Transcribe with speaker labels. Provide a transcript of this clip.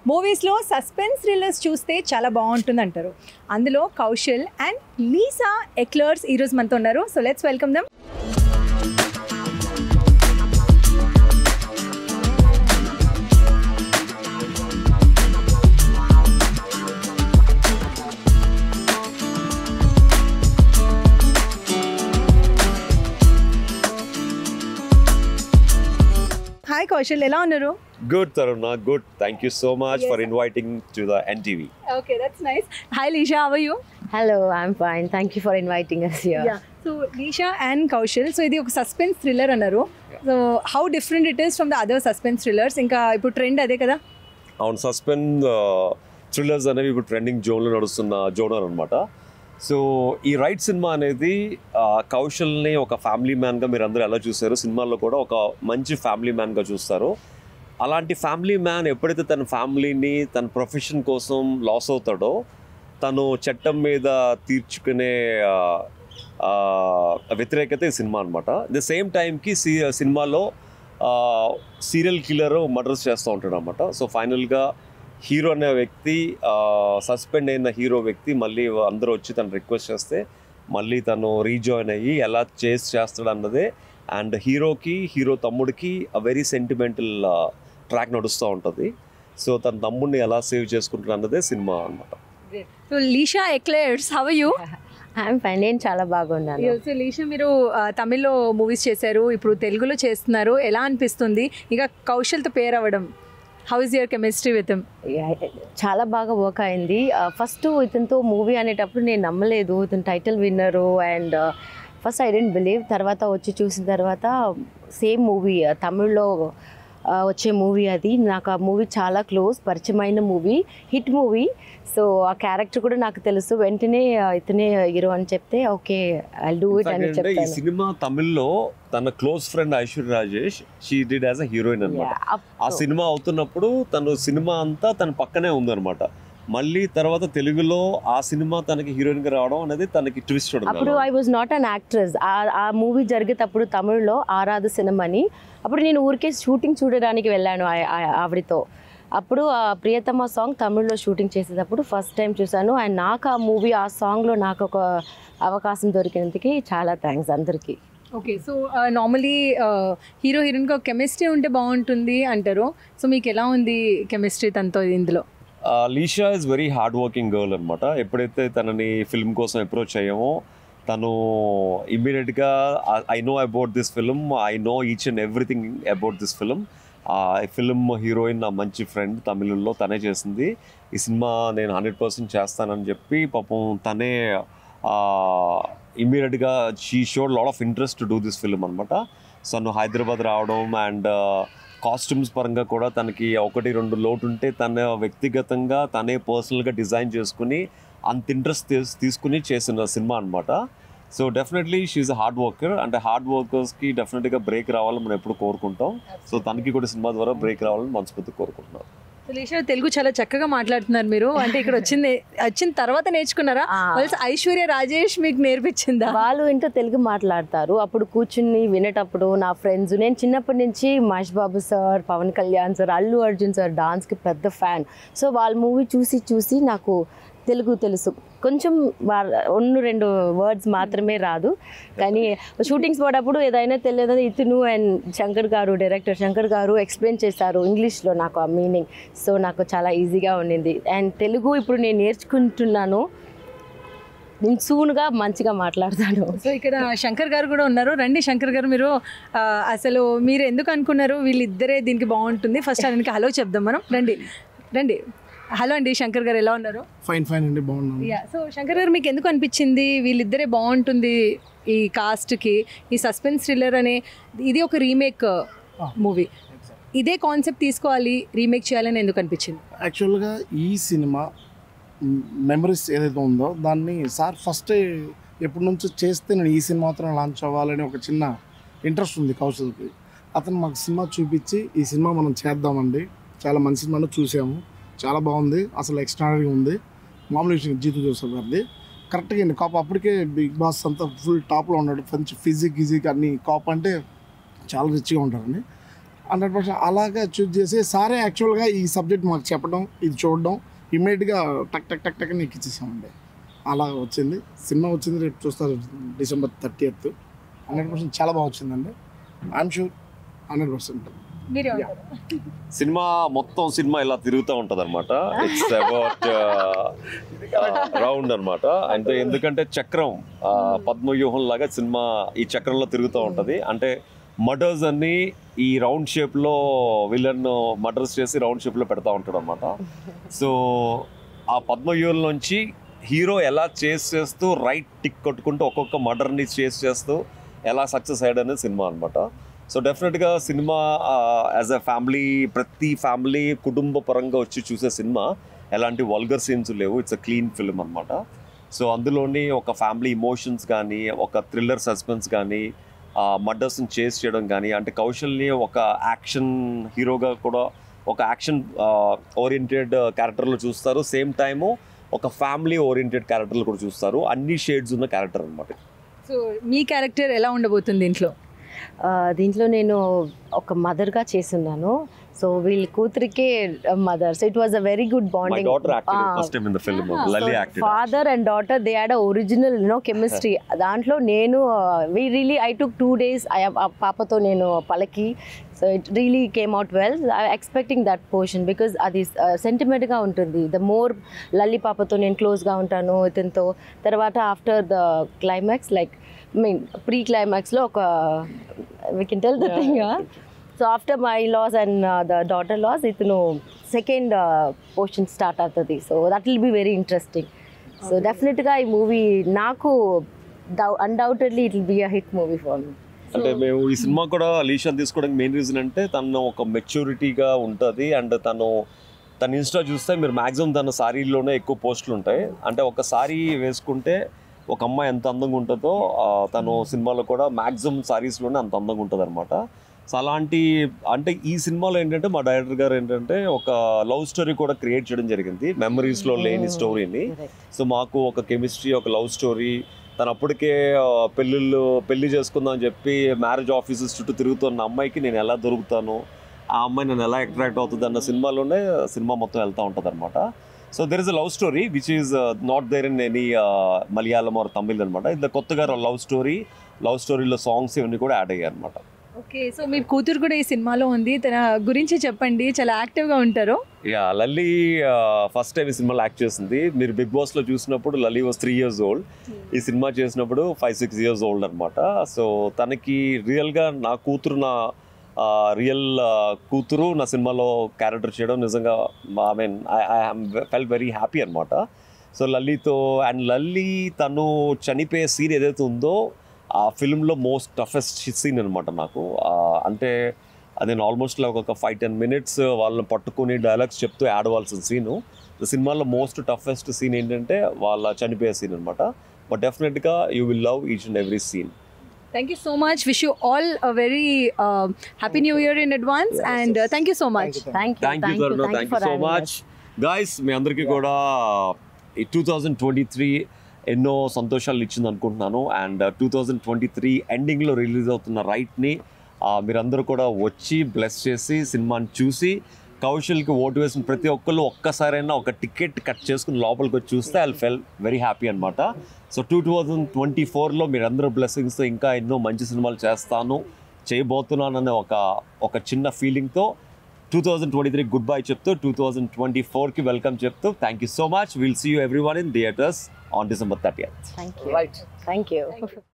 Speaker 1: మూవీస్లో suspense thrillers చూస్తే చాలా బాగుంటుంది అంటారు అందులో కౌశల్ అండ్ లీసా ఎక్లర్స్ ఈరోజు మనతో ఉన్నారు so let's welcome them hi Kaushal ఎలా ఉన్నారు
Speaker 2: Good, Taruna. Good. Thank you so much
Speaker 1: Yes.
Speaker 2: for inviting to the NTV.
Speaker 1: Okay that's nice hi Leesha how you
Speaker 3: Hello, I'm fine. Thank you for inviting us here.
Speaker 1: So Leesha and Kaushal so ఇది ఒక suspense thriller అన్నారు so how different it is from the other suspense thrillers ఇంకా ఇప్పుడు trend అదే కదా
Speaker 2: అవును suspend thrillers అనేవి ఇప్పుడు ట్రెండింగ్ జోన్లో నడుస్తున్న జోనర్ అనమాట సో ఈ రైట్ సినిమా అనేది ఆ, కౌశల్ని ఒక ఫ్యామిలీ మ్యాన్గా మీరు అందరూ ఎలా చూసారో సినిమాల్లో కూడా ఒక మంచి ఫ్యామిలీ మ్యాన్గా చూస్తారు అలాంటి ఫ్యామిలీ మ్యాన్ ఎప్పుడైతే తన ఫ్యామిలీని తన ప్రొఫెషన్ కోసం లాస్ అవుతాడో తను చట్టం మీద తీర్చుకునే ఆ, ఆ, వ్యతిరేకత ఈ సినిమా అనమాట ద సేమ్ టైంకి సి సినిమాలో సీరియల్ కిల్లర్ మర్డర్స్ చేస్తూ ఉంటాడు అనమాట సో ఫైనల్గా హీరో అనే వ్యక్తి సస్పెండ్ అయిన హీరో వ్యక్తి మళ్ళీ అందరూ వచ్చి తను రిక్వెస్ట్ చేస్తే మళ్ళీ తను రీజాయిన్ అయ్యి ఎలా చేసి చేస్తాడు అన్నదే అండ్ హీరోకి హీరో తమ్ముడికి అ వెరీ సెంటిమెంటల్ ట్రాక్ నడుస్తూ ఉంటుంది సో తన తమ్ముడిని ఎలా సేవ్ చేసుకుంటాడు అన్నదే సినిమా అనమాట
Speaker 1: so Leesha Eclairs how you
Speaker 3: I'm fine. నేను చాలా బాగున్నాను
Speaker 1: సో లీషా మీరు ఆ, తమిళ్లో మూవీస్ చేశారు ఇప్పుడు తెలుగులో చేస్తున్నారు ఎలా అనిపిస్తుంది ఇక కౌశల్తో పేరు అవ్వడం how is your chemistry with
Speaker 3: Yeah, చాలా బాగా వర్క్ అయింది ఫస్ట్ ఇతనితో మూవీ అనేటప్పుడు నేను నమ్మలేదు ఇతను title winner and first I didn't believe తర్వాత వచ్చి చూసిన తర్వాత సేమ్ మూవీ తమిళ్లో ఆ, వచ్చే మూవీ అది నాకు ఆ మూవీ చాలా క్లోజ్ పరిచయమైన మూవీ హిట్ మూవీ సో ఆ క్యారెక్టర్ కూడా నాకు తెలుసు వెంటనే ఆ, ఇతనే హీరో అని చెప్తే ఓకే ఐ డూ ఇట్ అని
Speaker 2: అంటే ఈ
Speaker 3: చెప్తాను
Speaker 2: సినిమా తమిళ్లో తన close friend Aishwarya Rajesh she did as a heroine అనమాట
Speaker 3: Yeah,
Speaker 2: ఆ
Speaker 3: అప్పుడు-
Speaker 2: సినిమా అవుతున్నప్పుడు తను సినిమా అంతా తన పక్కనే ఉందన్నమాట మళ్ళీ తర్వాత తెలుగులో ఆ సినిమా తనకి హీరోయిన్ గా రావడం అనేది తనకి ట్విస్ట్
Speaker 3: అప్పుడు I was not an actress ఆ మూవీ జరిగేటప్పుడు తమిళ్లో ఆరాధ సినిమాని అప్పుడు నేను ఊరికే షూటింగ్ చూడడానికి వెళ్ళాను ఆ- ఆ- ఆవిడతో అప్పుడు ఆ ప్రియతమ సాంగ్ తమిళ్లో షూటింగ్ చేసేటప్పుడు ఫస్ట్ టైం చూశాను అండ్ నాకు ఆ మూవీ ఆ సాంగ్లో నాకు ఒక అవకాశం దొరికినందుకు చాలా థ్యాంక్స్ అందరికీ
Speaker 1: ఓకే సో నార్మలీ హీరో హీరోయిన్గా కెమిస్ట్రీ ఉంటే బాగుంటుంది అంటారు సో మీకు ఎలా ఉంది కెమిస్ట్రీ తనతో ఇందులో
Speaker 2: Leesha is very hard working girl అనమాట ఎప్పుడైతే తనని ఫిల్మ్ కోసం అప్రోచ్ అయ్యామో తను ఇమ్మీడియట్గా I know about this film I know each and everything about this film ఆ ఫిల్మ్ హీరోయిన్ నా మంచి ఫ్రెండ్ తమిళంలో తనే చేసింది ఈ సినిమా నేను హండ్రెడ్ పర్సెంట్ చేస్తానని చెప్పి పాపం తనే ఇమ్మీడియట్గా she showed lot of interest to do this film అనమాట సో తను హైదరాబాద్ రావడం అండ్ కాస్ట్యూమ్స్ పరంగా కూడా తనకి ఒకటి రెండు లోటు ఉంటే తన వ్యక్తిగతంగా తనే పర్సనల్గా డిజైన్ చేసుకుని అంత ఇంట్రెస్ట్ తీసుకుని చేసిన సినిమా అనమాట so definitely she a hard worker అంటే హార్డ్ వర్కర్స్కి డెఫినెట్గా బ్రేక్ రావాలని మనం ఎప్పుడు కోరుకుంటాం సో తనకి కూడా సినిమా ద్వారా బ్రేక్ రావాలని మనస్ఫూర్తి కోరుకుంటున్నాం
Speaker 1: సో లీషా తెలుగు చాలా చక్కగా మాట్లాడుతున్నారు మీరు అంటే ఇక్కడ వచ్చింది వచ్చిన తర్వాత నేర్చుకున్నారా
Speaker 3: ఆ.
Speaker 1: వాళ్ళ ఐశ్వర్య రాజేష్ మీకు నేర్పించిందా
Speaker 3: వాళ్ళు ఇంట్లో తెలుగు మాట్లాడతారు అప్పుడు కూర్చుని వినేటప్పుడు నా ఫ్రెండ్స్ నేను చిన్నప్పటి నుంచి Mahesh Babu sir Pawan Kalyan sir Allu Arjun sir డాన్స్కి పెద్ద ఫ్యాన్ సో వాళ్ళ మూవీ చూసి చూసి నాకు తెలుగు తెలుసు కొంచెం వా- ఒన్ను రెండు వర్డ్స్ మాత్రమే రాదు కానీ షూటింగ్స్ పోయేటప్పుడు ఏదైనా తెలియదు ఇతను అండ్ శంకర్ గారు డైరెక్టర్ శంకర్ గారు ఎక్స్ప్లెయిన్ చేశారు ఇంగ్లీష్లో నాకు ఆ మీనింగ్ సో నాకు చాలా ఈజీగా ఉండింది అండ్ తెలుగు ఇప్పుడు నేను నేర్చుకుంటున్నాను నేను సూన్గా మంచిగా మాట్లాడతాను
Speaker 1: సో ఇక్కడ శంకర్ గారు కూడా ఉన్నారు రండి శంకర్ గారు మీరు ఆ, అసలు మీరు ఎందుకు అనుకున్నారు వీళ్ళిద్దరే దీనికి బాగుంటుంది ఫస్ట్ ఆయనకి హలో చెప్దాం మనం రండి రండి హలో అండి శంకర్ గారు ఎలా ఉన్నారు
Speaker 4: ఫైన్ ఫైన్ అండి బాగున్నాను
Speaker 1: యా సో శంకర్ గారు మీకు ఎందుకు అనిపించింది వీళ్ళిద్దరే బాగుంటుంది ఈ కాస్ట్కి ఈ సస్పెన్స్ థ్రిల్లర్ అనే ఇది ఒక రీమేక్ మూవీ ఇదే కాన్సెప్ట్ తీసుకోవాలి రీమేక్ చేయాలని ఎందుకు అనిపించింది
Speaker 4: యాక్చువల్గా ఈ సినిమా మెమరీస్ ఏదైతే ఉందో దాన్ని సార్ ఫస్ట్ ఎప్పటి నుంచో చేస్తే నేను ఈ సినిమా మాత్రం లాంచ్ అవ్వాలని ఒక చిన్న ఇంట్రెస్ట్ ఉంది కౌశల్కి అతను మాకు సినిమా చూపించి ఈ సినిమా మనం చేద్దామండి చాలా మంచి సినిమాను చూసాము చాలా బాగుంది అసలు ఎక్స్ట్రాడనరీ ఉంది మామూలు విషయం జీతు జోసఫ్ గారిది కరెక్ట్గా అండి కాప్ అప్పటికే బిగ్ బాస్ అంతా ఫుల్ టాప్లో ఉన్నాడు మంచి ఫిజిక్ గిజిక్ అన్ని కాప్ అంటే చాలా రిచ్గా ఉంటారండి హండ్రెడ్ పర్సెంట్ అలాగా చూస్ చేసి సారే యాక్చువల్గా ఈ సబ్జెక్ట్ మాకు చెప్పడం ఇది చూడడం ఇమ్మీడియట్గా టక్ టక్ టక్ టక్ అని ఎక్కిచ్చేసామండి అలా వచ్చింది సినిమా వచ్చింది రేపు చూస్తారు December thirty eighth hundred percent చాలా బాగా వచ్చిందండి ఐఎమ్ షూర్ హండ్రెడ్ పర్సెంట్
Speaker 1: మీరే
Speaker 4: Yeah.
Speaker 2: సినిమా మొత్తం సినిమా ఇలా తిరుగుతూ ఉంటది అనమాట ఇట్స్ అబౌట్ రౌండ్ అన్నమాట అంటే ఎందుకంటే చక్రం ఆ, పద్మవ్యూహం లాగా సినిమా ఈ చక్రంలో తిరుగుతూ ఉంటది అంటే మర్డర్స్ అన్ని ఈ రౌండ్ షేప్ లో విలన్ మర్డర్స్ చేసి రౌండ్ షేప్ లో పెడతా ఉంటాడు అనమాట సో ఆ పద్మవ్యూహం నుంచి హీరో ఎలా చేస్ చేస్తూ రైట్ టిక్ కొట్టుకుంటూ ఒక్కొక్క మర్డర్ని చేస్ చేస్తూ ఎలా సక్సెస్ అయ్యాడు అనేది సినిమా అనమాట సో డెఫినెట్గా సినిమా యాజ్ ఎ ఫ్యామిలీ ప్రతి ఫ్యామిలీ కుటుంబ పరంగా వచ్చి చూసే సినిమా ఎలాంటి వల్గర్ సీన్స్ లేవు ఇట్స్ అ క్లీన్ ఫిల్మ్ అనమాట సో అందులోని ఒక ఫ్యామిలీ ఇమోషన్స్ కానీ ఒక థ్రిల్లర్ సస్పెన్స్ కానీ మర్డర్స్ని చేస్ చేయడం కానీ అంటే కౌశల్ని ఒక యాక్షన్ హీరోగా కూడా ఒక యాక్షన్ ఓరియంటెడ్ క్యారెక్టర్లో చూస్తారు సేమ్ టైము ఒక ఫ్యామిలీ ఓరియంటెడ్ క్యారెక్టర్లు కూడా చూస్తారు అన్ని షేడ్స్ ఉన్న క్యారెక్టర్ అనమాట
Speaker 1: సో మీ క్యారెక్టర్ ఎలా ఉండబోతుంది దీంట్లో
Speaker 3: ఆ, దీంట్లో నేను ఒక మదర్గా చేస్తున్నాను సో వీళ్ళ కూతురికే mother so it was a very good
Speaker 2: my
Speaker 3: bonding
Speaker 2: daughter acted first time in the film Lalli acted
Speaker 3: father and daughter they had original no chemistry దాంట్లో నేను we really I took two days పాపతో నేను పలకి so it really came out well I expecting that portion because అది సెంటిమెంట్గా ఉంటుంది the more Lalli పాపతో నేను క్లోజ్గా ఉంటాను ఇతనితో తర్వాత after the climax like mean pre క్లైమాక్స్లో ఒక we can tell the thing so after my loss and the daughter loss ఇతను సెకండ్ పోర్షన్ స్టార్ట్ అవుతుంది so that will be very interesting so definitely ఈ మూవీ నాకు undoubtedly it will be a hit movie for me
Speaker 2: అంటే మేము ఈ cinema కూడా lesion తీసుకోవడానికి main reason అంటే తను ఒక మెచ్యూరిటీగా ఉంటుంది అండ్ తను తన ఇన్స్టా చూస్తే మీరు మాక్సిమం తన సారీలోనే ఎక్కువ పోస్టులు ఉంటాయి అంటే ఒక సారీ వేసుకుంటే ఒక అమ్మాయి ఎంత అందంగా ఉంటుందో ఆ, తను సినిమాలో కూడా మాక్సిమం సారీస్లోనే అంత అందంగా ఉంటుంది అనమాట సో అలాంటి అంటే ఈ సినిమాలో ఏంటంటే మా డైరెక్టర్ గారు ఏంటంటే ఒక లవ్ స్టోరీ కూడా క్రియేట్ చేయడం జరిగింది మెమరీస్లో లేని స్టోరీని సో మాకు ఒక కెమిస్ట్రీ ఒక లవ్ స్టోరీ తను అప్పటికే ఆ, పెళ్ళిళ్ళు పెళ్లి చేసుకుందాం అని చెప్పి మ్యారేజ్ ఆఫీసెస్ చుట్టూ తిరుగుతున్న అమ్మాయికి నేను ఎలా దొరుకుతాను ఆ అమ్మాయి నేను ఎలా అట్రాక్ట్ అవుతుంది అన్న సినిమాలోనే సినిమా మొత్తం వెళ్తూ ఉంటుంది అనమాట so there is a love story which is not there in any Malayalam or Tamil అనమాట ఇది కొత్తగా లవ్ స్టోరీ లవ్ స్టోరీలో సాంగ్స్ ఇవన్నీ కూడా యాడ్ అయ్యాయి అనమాట
Speaker 1: ఓకే సో మీ కూతురు కూడా ఈ సినిమాలో ఉంది తన గురించి చెప్పండి చాలా యాక్టివ్గా ఉంటారు
Speaker 2: యా లల్లీ ఫస్ట్ టైం ఈ సినిమాలో యాక్ట్ చేసింది మీరు బిగ్ బాస్ లో చూసినప్పుడు Lalli was three years old ఈ సినిమా చేసినప్పుడు ఫైవ్ సిక్స్ ఇయర్స్ ఓల్డ్ అనమాట సో తనకి రియల్ గా నా కూతురు నా రియల్ కూతురు నా సినిమాలో క్యారెక్టర్ చేయడం నిజంగా I mean I fell very happy అనమాట సో లల్లీతో అండ్ లల్లీ తను చనిపోయే సీన్ ఏదైతే ఉందో ఆ ఫిల్మ్లో మోస్ట్ టఫెస్ట్ సీన్ అనమాట నాకు ఆ, అంటే అది నేను ఆల్మోస్ట్ ఒక ఫైవ్ టెన్ మినిట్స్ వాళ్ళని పట్టుకుని డైలాగ్స్ చెప్తూ ఆడవలసిన సీను సినిమాలో మోస్ట్ టఫెస్ట్ సీన్ ఏంటంటే వాళ్ళ చనిపోయే సీన్ అనమాట but definitely you will love each and every scene
Speaker 1: thank you so much wish you all very happy new year in advance and thank you so much
Speaker 3: thank you
Speaker 2: thank you Karuna thank you so much guys మీ అందరికీ కూడా ఈ two thousand twenty three ఎన్నో సంతోషాలు ఇచ్చింది అనుకుంటున్నాను and two thousand twenty three ఎండింగ్లో release అవుతున్న రైట్ని మీరందరూ కూడా వచ్చి బ్లెస్ చేసి సినిమాని చూసి కౌశల్కి ఓటు వేసిన ప్రతి ఒక్కళ్ళు ఒక్కసారైనా ఒక టికెట్ కట్ చేసుకుని లోపలికి వచ్చి చూస్తే ఐ ఫెల్ వెరీ హ్యాపీ అనమాట సో టూ థౌజండ్ ట్వంటీ ఫోర్లో మీరందరూ బ్లెస్సింగ్స్తో ఇంకా ఎన్నో మంచి సినిమాలు చేస్తాను చేయబోతున్నాననే ఒక ఒక చిన్న ఫీలింగ్తో two thousand twenty three good bye చెప్తూ టూ థౌజండ్ ట్వంటీ ఫోర్కి వెల్కమ్ చెప్తూ thank you so much will see you everyone in theatres on December thirty
Speaker 3: thank you thank you